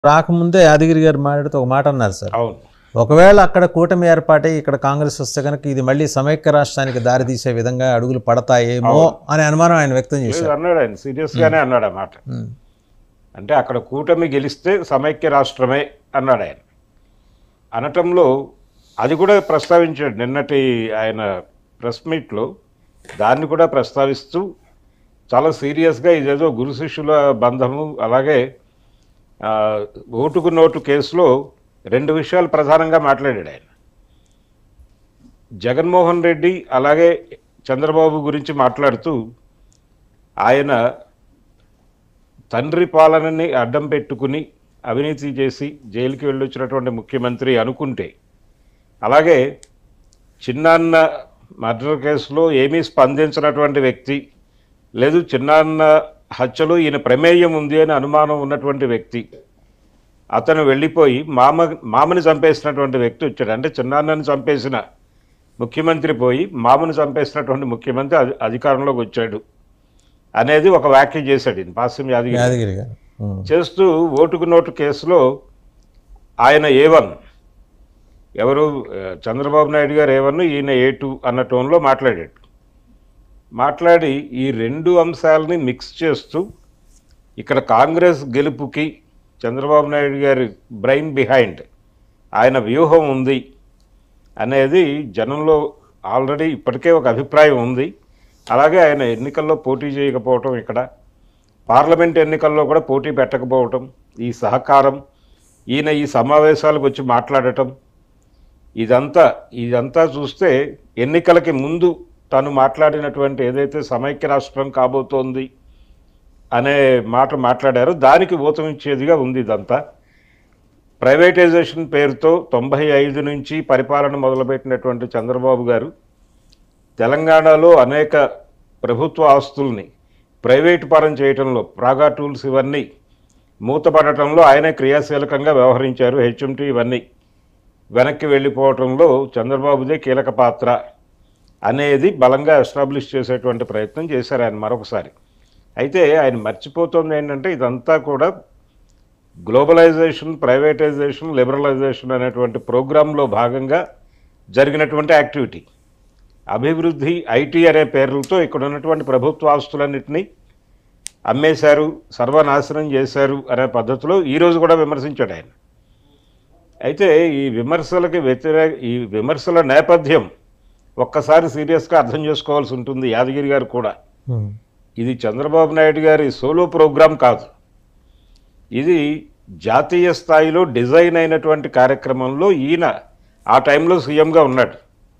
రాకముందే యాదగిరి గారు మాట్లాడుతూ ఒక మాట అన్నారు సార్ అవును ఒకవేళ అక్కడ కూటమి ఏర్పాటై ఇక్కడ కాంగ్రెస్ వస్తే కనుక ఇది మళ్ళీ సమైక్య రాష్ట్రానికి దారితీసే విధంగా అడుగులు పడతాయేమో అనే అనుమానం ఆయన వ్యక్తం లేదు చేశారు అన్నాడు ఆయన సీరియస్ గానే అన్నాడు ఆ మాట ఉమ్. అంటే అక్కడ కూటమి గెలిస్తే సమైక్య రాష్ట్రమే అన్నాడు ఆయన అనటంలో అది కూడా ప్రస్తావించాడు నిన్నటి ఆయన ప్రెస్ మీట్లో దాన్ని కూడా ప్రస్తావిస్తూ చాలా సీరియస్గా ఇదేదో గురు శిష్యుల బంధము అలాగే ఆ, ఓటుకు నోటు కేసులో రెండు విషయాలు ప్రధానంగా మాట్లాడాడు ఆయన జగన్మోహన్ రెడ్డి అలాగే చంద్రబాబు గురించి మాట్లాడుతూ ఆయన తండ్రి పాలనని అడ్డం పెట్టుకుని అవినీతి చేసి జైలుకి వెళ్ళొచ్చినటువంటి ముఖ్యమంత్రి అనుకుంటే అలాగే చిన్నాన్న మర్డర్ కేసులో ఏమీ స్పందించినటువంటి వ్యక్తి లేదు చిన్నాన్న హత్యలో ఈయన ప్రమేయం ఉంది అని అనుమానం ఉన్నటువంటి వ్యక్తి అతను వెళ్ళిపోయి మామ మామని చంపేసినటువంటి వ్యక్తి వచ్చాడు అంటే చిన్నాన్నని చంపేసిన ముఖ్యమంత్రి పోయి మామని చంపేసినటువంటి ముఖ్యమంత్రి అధి- అధికారంలోకి వచ్చాడు అనేది ఒక వ్యాఖ్య చేశాడు ఈయన పాశ్యం యాదగిరి యాదగిరి గారు ఉమ్. చేస్తూ ఓటుకు నోటు కేసులో ఆయన ఏ వన్ ఎవరు ఆ, చంద్రబాబు నాయుడు గారు ఏ వన్ ఈయన ఏ టూ అన్న టోన్లో మాట్లాడాడు మాట్లాడి ఈ రెండు అంశాలని మిక్స్ చేస్తూ ఇక్కడ కాంగ్రెస్ గెలుపుకి చంద్రబాబు నాయుడు గారి బ్రెయిన్ బిహైండ్ ఆయన వ్యూహం ఉంది అనేది జనంలో ఆల్రెడీ ఇప్పటికే ఒక అభిప్రాయం ఉంది అలాగే ఆయన ఎన్నికల్లో పోటీ చేయకపోవటం ఇక్కడ పార్లమెంట్ ఎన్నికల్లో కూడా పోటీ పెట్టకపోవటం ఈ సహకారం ఈయన ఈ సమావేశాలకు వచ్చి మాట్లాడటం ఇదంతా ఇదంతా చూస్తే ఎన్నికలకి ముందు తను మాట్లాడినటువంటి ఏదైతే సమైక్య రాష్ట్రం కాబోతోంది అనే మాట మాట్లాడారో దానికి ఊతమిచ్చేదిగా ఉంది ఇదంతా ప్రైవేటైజేషన్ పేరుతో తొంభై ఐదు నుంచి పరిపాలన మొదలుపెట్టినటువంటి చంద్రబాబు గారు తెలంగాణలో అనేక ప్రభుత్వ ఆస్తుల్ని ప్రైవేటు పరం చేయటంలో ప్రాగా టూల్స్ ఇవన్నీ మూతపడటంలో ఆయనే క్రియాశీలకంగా వ్యవహరించారు హెచ్ఎంటీ ఇవన్నీ వెనక్కి వెళ్ళిపోవటంలో చంద్రబాబుదే కీలక పాత్ర అనేది బలంగా ఎస్టాబ్లిష్ చేసేటువంటి ప్రయత్నం చేశారు ఆయన మరొకసారి అయితే ఆయన మర్చిపోతుంది ఏంటంటే ఇదంతా కూడా గ్లోబలైజేషన్ ప్రైవేటైజేషన్ లిబరలైజేషన్ అనేటువంటి ప్రోగ్రాంలో భాగంగా జరిగినటువంటి యాక్టివిటీ అభివృద్ధి ఐటీ అనే పేర్లతో ఇక్కడ ఉన్నటువంటి ప్రభుత్వ ఆస్తులన్నింటినీ అమ్మేశారు సర్వనాశనం చేశారు అనే పద్ధతిలో ఈరోజు కూడా విమర్శించాడు ఆయన అయితే ఈ విమర్శలకి వ్యతిరేక ఈ విమర్శల నేపథ్యం ఒక్కసారి సీరియస్గా అర్థం చేసుకోవాల్సి ఉంటుంది యాదగిరి గారు కూడా ఉమ్. ఇది చంద్రబాబు నాయుడు గారి సోలో ప్రోగ్రాం కాదు ఇది జాతీయ స్థాయిలో డిజైన్ అయినటువంటి కార్యక్రమంలో ఈయన ఆ టైంలో సీఎంగా ఉన్నాడు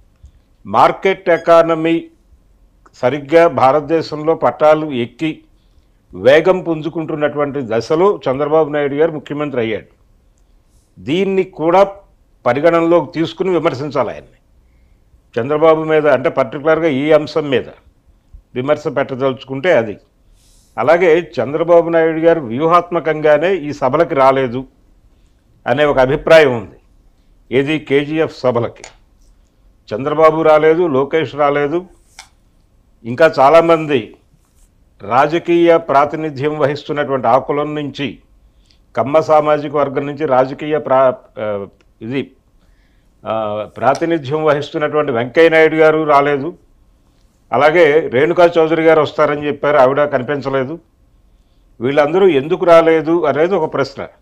మార్కెట్ ఎకానమీ సరిగ్గా భారతదేశంలో పట్టాలు ఎక్కి వేగం పుంజుకుంటున్నటువంటి దశలో చంద్రబాబు నాయుడు గారు ముఖ్యమంత్రి అయ్యాడు దీన్ని కూడా పరిగణనలోకి తీసుకుని విమర్శించాలి ఆయన్ని చంద్రబాబు మీద అంటే పర్టికులర్గా ఈ అంశం మీద విమర్శ పెట్టదలుచుకుంటే అది అలాగే చంద్రబాబు నాయుడు గారు వ్యూహాత్మకంగానే ఈ సభలకి రాలేదు అనే ఒక అభిప్రాయం ఉంది ఏది కేజీఎఫ్ సభలకి చంద్రబాబు రాలేదు లోకేష్ రాలేదు ఇంకా చాలామంది రాజకీయ ప్రాతినిధ్యం వహిస్తున్నటువంటి ఆ కులం నుంచి కమ్మ సామాజిక వర్గం నుంచి రాజకీయ ప్రా ఆ, ఇది ఆ, ప్రాతినిధ్యం వహిస్తున్నటువంటి వెంకయ్య నాయుడు గారు రాలేదు అలాగే రేణుకా చౌదరి గారు వస్తారని చెప్పారు ఆవిడ కనిపించలేదు వీళ్ళందరూ ఎందుకు రాలేదు అనేది ఒక ప్రశ్న